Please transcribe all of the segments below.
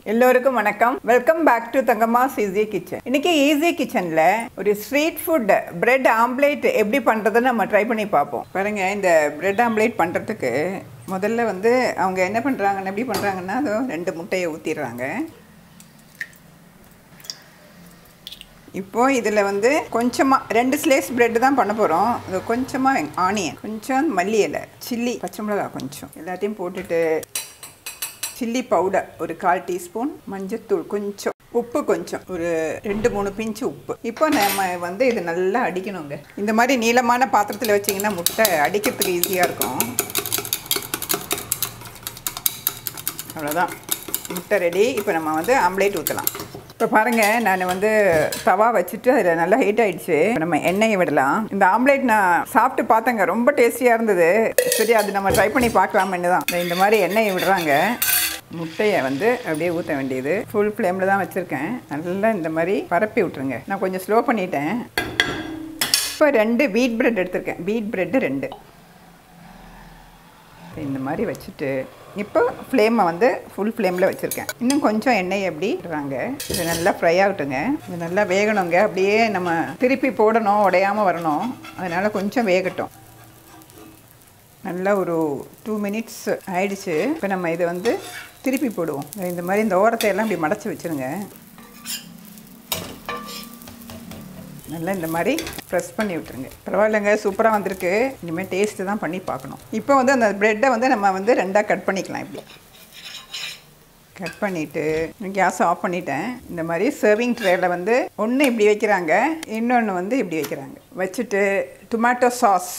எல்லோருக்கும் வணக்கம் welcome back to Thangamma's easy kitchen இன்னைக்கு ஈஸி கிச்சனில் ஒரு ஸ்ட்ரீட் ஃபுட் பிரெட் ஆம்லேட் எப்படி பண்ணுறதுன்னு நம்ம ட்ரை பண்ணி பார்ப்போம் பாருங்க இந்த பிரெட் ஆம்லேட் பண்ணுறதுக்கு முதல்ல வந்து அவங்க என்ன பண்ணுறாங்கன்னு எப்படி பண்ணுறாங்கன்னா அதோ ரெண்டு முட்டையை ஊற்றிடுறாங்க இப்போ இதில் வந்து கொஞ்சமாக ரெண்டு ஸ்லேஸ் பிரெட் தான் பண்ண போகிறோம் இது கொஞ்சமாக ஆனியன் கொஞ்சம் மல்லி இலை சில்லி பச்சை மிளகா கொஞ்சம் எல்லாத்தையும் போட்டுட்டு சில்லி பவுடர் ஒரு கால் டீஸ்பூன் மஞ்சத்தூள் கொஞ்சம் உப்பு கொஞ்சம் ஒரு ரெண்டு மூணு பிஞ்சு உப்பு இப்போ நம்ம வந்து இது நல்லா அடிக்கணுங்க இந்த மாதிரி நீளமான பாத்திரத்தில் வச்சிங்கன்னா முட்டை அடிக்கிறதுக்கு ஈஸியாக இருக்கும் அவ்வளோதான் முட்டை ரெடி இப்போ நம்ம வந்து ஆம்லேட் ஊற்றலாம் இப்போ பாருங்கள் நான் வந்து தவா வச்சுட்டு அதில் நல்லா ஹீட் ஆயிடுச்சு இப்போ நம்ம எண்ணெயை விடலாம் இந்த ஆம்லேட் நான் சாப்பிட்டு பார்த்தேங்க ரொம்ப டேஸ்டியாக இருந்தது சரி அது நம்ம ட்ரை பண்ணி பார்க்கலாமேன்னு தான் இந்த மாதிரி எண்ணெயை விடுறாங்க முட்டையை வந்து அப்படியே ஊற்ற வேண்டியது ஃபுல் ஃப்ளேமில் தான் வச்சுருக்கேன் நல்லா இந்த மாதிரி பரப்பி விட்ருங்க நான் கொஞ்சம் ஸ்லோ பண்ணிட்டேன் இப்போ ரெண்டு வீட் பிரெட் எடுத்திருக்கேன் வீட் பிரெட்டு ரெண்டு இந்த மாதிரி வச்சுட்டு இப்போ ஃப்ளேமை வந்து ஃபுல் ஃப்ளேமில் வச்சுருக்கேன் இன்னும் கொஞ்சம் எண்ணெய் எப்படி விடுறாங்க இது நல்லா ஃப்ரை ஆகட்டுங்க இது நல்லா வேகணுங்க அப்படியே நம்ம திருப்பி போடணும் உடையாமல் வரணும் அதனால் கொஞ்சம் வேகட்டும் நல்லா ஒரு டூ மினிட்ஸ் ஆயிடுச்சு இப்போ நம்ம இதை வந்து திருப்பி போடுவோம் இந்த மாதிரி இந்த ஓரத்தை எல்லாம் இப்படி மடச்சி வச்சுருங்க நல்லா இந்த மாதிரி ப்ரெஸ் பண்ணி விட்டுருங்க பரவாயில்லைங்க சூப்பராக வந்திருக்கு இனிமேல் டேஸ்ட்டு தான் பண்ணி பார்க்கணும் இப்போ வந்து அந்த ப்ரெட்டை வந்து நம்ம வந்து ரெண்டாக கட் பண்ணிக்கலாம் இப்படி கட் பண்ணிவிட்டு கேஸ் ஆஃப் பண்ணிட்டேன் இந்த மாதிரி சர்விங் ட்ரேயில் வந்து ஒன்று இப்படி வைக்கிறாங்க இன்னொன்று வந்து இப்படி வைக்கிறாங்க வச்சுட்டு டொமேட்டோ சாஸ்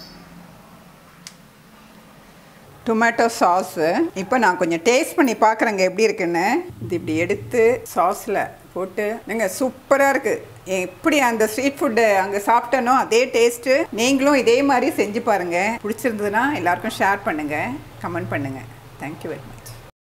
டொமேட்டோ சாஸு இப்போ நான் கொஞ்சம் டேஸ்ட் பண்ணி பார்க்குறேங்க எப்படி இருக்குன்னு இது இப்படி எடுத்து சாஸில் போட்டு நீங்கள் சூப்பராக இருக்குது எப்படி அந்த ஸ்ட்ரீட் ஃபுட்டு அங்கே சாப்பிட்டனோ அதே டேஸ்ட்டு நீங்களும் இதே மாதிரி செஞ்சு பாருங்கள் பிடிச்சிருந்ததுன்னா எல்லாருக்கும் ஷேர் பண்ணுங்கள் கமெண்ட் பண்ணுங்கள் தேங்க்யூ வெரி மச்